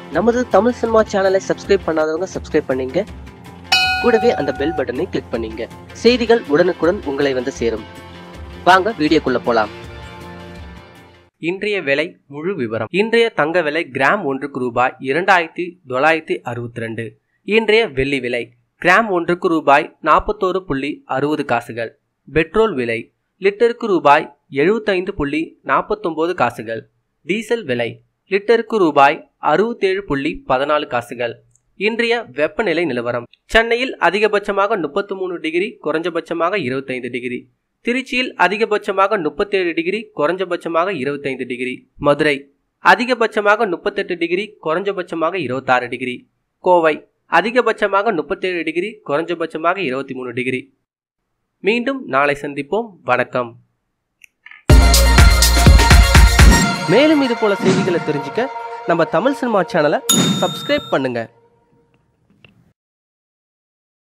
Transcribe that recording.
நமது தமிழ் சினிமா சேனலை சப்ஸ்கிரைப் பண்ணாதவங்க சப்ஸ்கிரைப் பண்ணீங்க கூடவே அந்த பெல் பட்டனை கிளிக் பண்ணீங்க செய்திகள் உடனுக்குடன் உங்களை வந்து சேரும் வாங்க வீடியோக்குள்ள போலாம் இன்றைய விலை முழு விவரம் இன்றைய தங்க விலை கிராம் ஒன்றுக்கு ரூபாய் இரண்டாயிரத்தி தொள்ளாயிரத்தி அறுபத்தி ரெண்டு இன்றைய வெள்ளி விலை கிராம் ஒன்றுக்கு ரூபாய் நாற்பத்தோரு புள்ளி அறுபது காசுகள் பெட்ரோல் விலை லிட்டருக்கு ரூபாய் எழுபத்தைந்து புள்ளி நாற்பத்தொம்போது காசுகள் டீசல் விலை லிட்டருக்கு ரூபாய் அறுபத்தேழு புள்ளி பதினாலு காசுகள் இன்றைய வெப்பநிலை நிலவரம் சென்னையில் அதிகபட்சமாக முப்பத்தி மூணு டிகிரி குறைஞ்சபட்சமாக இருபத்தைந்து டிகிரி திருச்சியில் அதிகபட்சமாக முப்பத்தேழு டிகிரி குறைஞ்சபட்சமாக இருபத்தைந்து டிகிரி மதுரை அதிகபட்சமாக முப்பத்தெட்டு டிகிரி குறைஞ்சபட்சமாக இருபத்தாறு டிகிரி கோவை அதிகபட்சமாக முப்பத்தேழு டிகிரி குறைஞ்சபட்சமாக இருபத்தி மூணு டிகிரி மீண்டும் நாளை சந்திப்போம் வணக்கம் மேலும் இது போல செய்திகளை தெரிஞ்சுக்க நம்ம தமிழ் சினிமா சேனலை சப்ஸ்கிரைப் பண்ணுங்க